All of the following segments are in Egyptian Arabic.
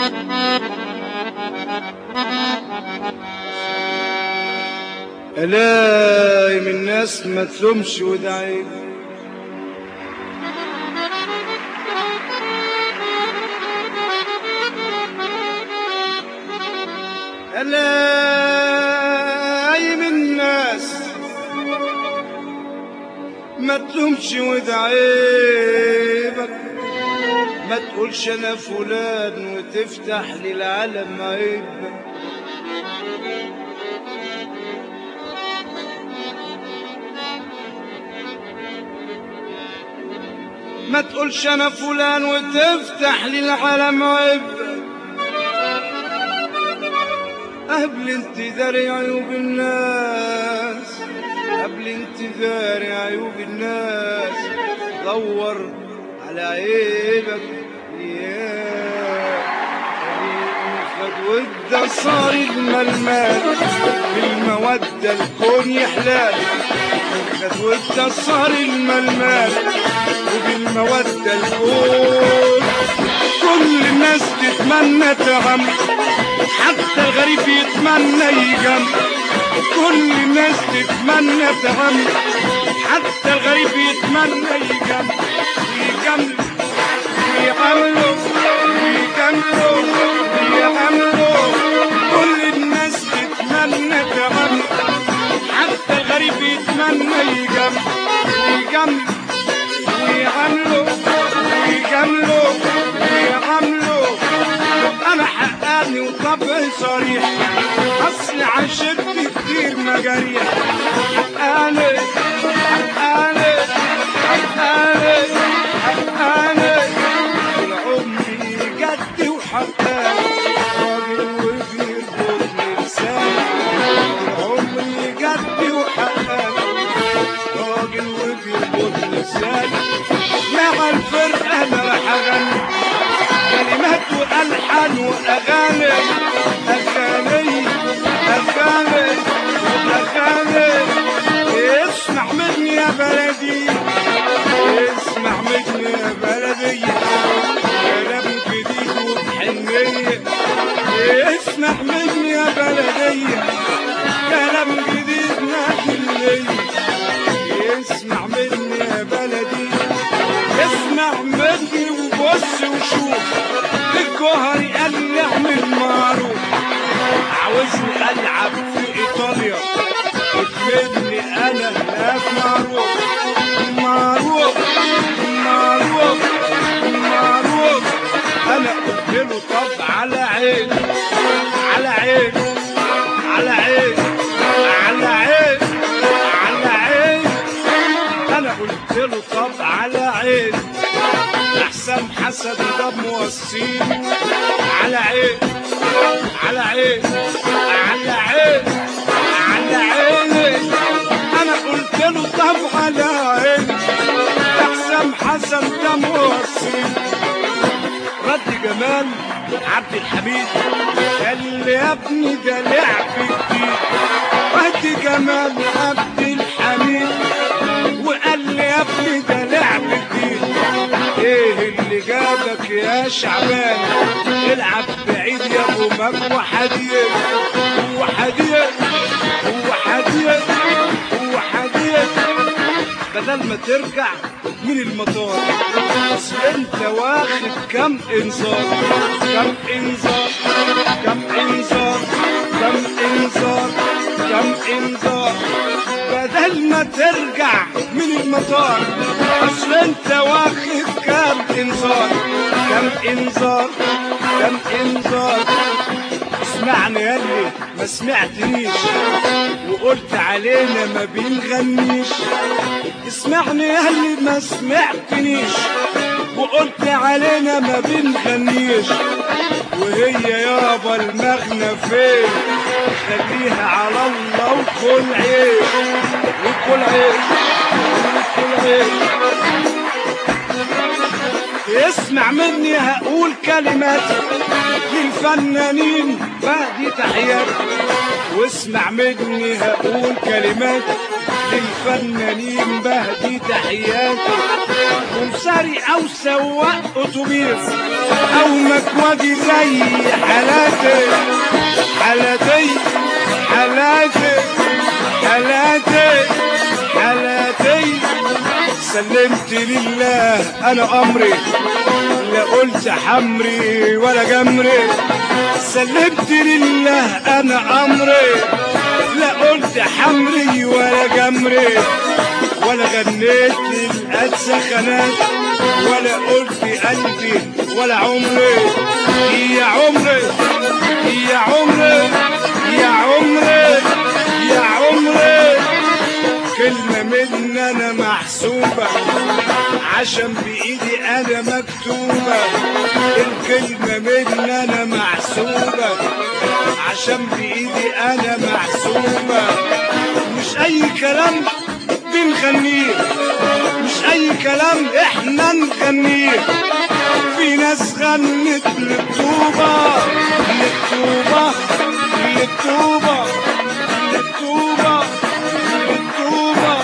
الاقي من الناس ما تلومش وده عيب الاقي من الناس ما تلومش وده عيبك ما تقولش انا فلان وتفتح للعالم عيبك ما تقولش انا فلان وتفتح للعالم عيبك قبل انتظار عيوب الناس قبل انتظار عيوب الناس دور على عيبك يا والده صار الملمال بالمودة الكون يحلال خد وده صار الملمال وبالمودة الكون كل الناس تتمنى تعم حتى الغريب يتمنى يجم كل الناس تتمنى تعم حتى الغريب يتمنى يجم يجم ويعملوا ويجملوا ويعملوا كل الناس تتمنى تعم حتى الغريب يتمنى يجم ويجم ويعملوا ويجملوا ويعملوا انا حقاني وطبعي صريح اصل عشرت كتير مجاريح حقاني حقاني حقاني حقاني طول عمري جد وحقاني راجل وبيربطني لساني طول عمري جد وحقاني راجل وبيربطني لساني مع الفرقة انا هغني كلمات والحان واغاني اغاني اغاني اغاني اسمع مني يا بلدي اسمع مني يا بلدي كلام جديد وبحنية اسمع مني يا بلدي كلام جديد نحلي اسمع مني يا بلدي اسمع مني وبص وشوف الجوهري قال لي اعمل معروف عاوزني العب في ايطاليا اكملني انا هناك معروف معروف معروف معروف انا قلت له طب على عين على عين على عين على عين على عين انا قلت له طب على عين احسن حسد ده موصين على عين على عين على عين على عين انا قلت له طب على عين احسن حسن ده موصين رد جمال عبد الحميد قال لي يا ابني ده لعب جديد رد جمال عبد الحميد وقال لي يا ابني ده لعب جديد ايه اللي جابك يا شعبان العب بعيد يا ابو مجد وحديد وحديد وحديد وحديد بدل ما ترجع من المطار اصل انت واخد كم انذار كم انذار كم انذار كم انذار كم انذار بدل ما ترجع من المطار اصل انت واخد كم انذار كم انذار كم انذار اسمعني ياللي ما سمعتنيش وقلت علينا ما بنغنيش اسمعني ياللي ما سمعتنيش وقلت علينا ما بنغنيش وهي يابا المغنى فين خليها على الله وكل عيش وكل عيش وكل عيش اسمع مني هقول كلمات للفنانين فهدي تحيات واسمع مني هقول كلمات للفنانين بهدي تحياتي ومساري او سواق اتوبيس او مكواجي زي حالاتي حالاتي حالاتي حالاتي حالاتي سلمت لله انا امري لا قلت حمري ولا جمري سلمت لله انا امري لا قلت حمري ولا جمري ولا غنيت للقدسة خنات ولا قلت قلبي ولا عمري يا عمري يا عمري يا عمري يا عمري كلمة من أنا محسوبة عشان بإيدي أنا مكتوبة الكلمة من أنا محسوبة عشان بإيدي أنا محسوبة مش أي كلام بنغنيه مش أي كلام إحنا نغنيه في ناس غنت للطوبة للطوبة للطوبة للطوبة للطوبة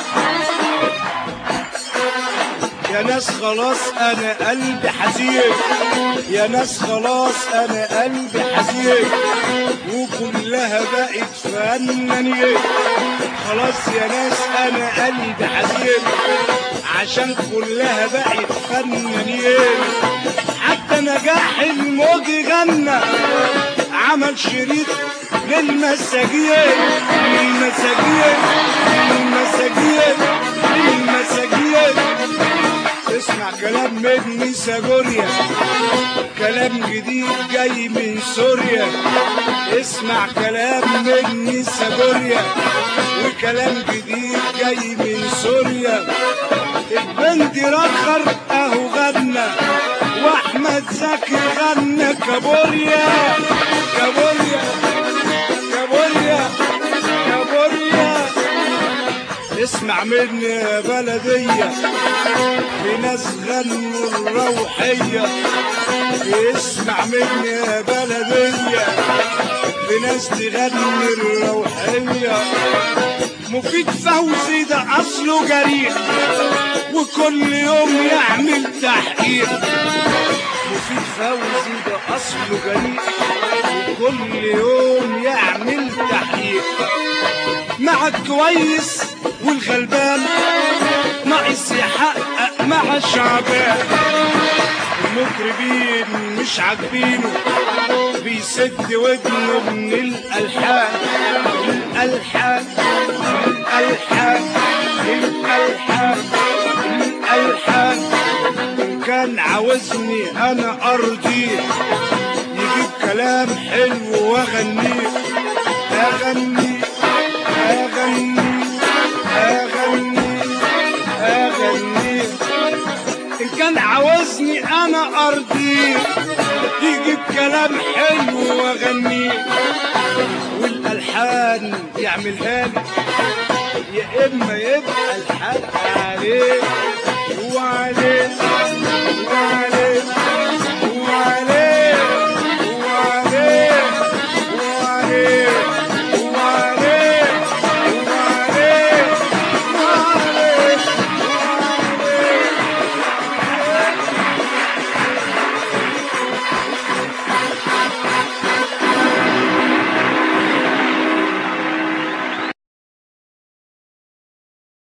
يا ناس خلاص انا قلبي حزين يا ناس خلاص انا قلبي حزين وكلها بقت فنانية خلاص يا ناس انا قلبي حزين عشان كلها بقت فنانية حتى نجاح الموجي غنى عمل شريط للمساجين للمساجين للمساجين للمساجين اسمع كلام من ساجوريا كلام جديد جاي من سوريا اسمع كلام من ساجوريا وكلام جديد جاي من سوريا البنت رخر اهو غنى واحمد زكي غنى كابوريا كابوريا كابوريا كابوريا اسمع مني يا بلدية في ناس غنوا الروحية اسمع مني يا بلدية في ناس تغني الروحية مفيد فوزي ده أصله جريء وكل يوم يعمل تحقيق مفيد فوزي ده أصله جريء وكل يوم يعمل تحقيق مع الكويس والغلبان ناقص يحقق مع الشعبان المطربين مش عاجبينه بيسد ودنه من الالحان الالحان الالحان الالحان الالحان كان عاوزني انا ارضيه يجيب كلام حلو واغنيه اغني اغني اغني اغني ان كان عاوزني انا ارضيه يجيب كلام حلو واغنيه والالحان يعملها لي يا اما يبقى الحق عليه وعليه وعليه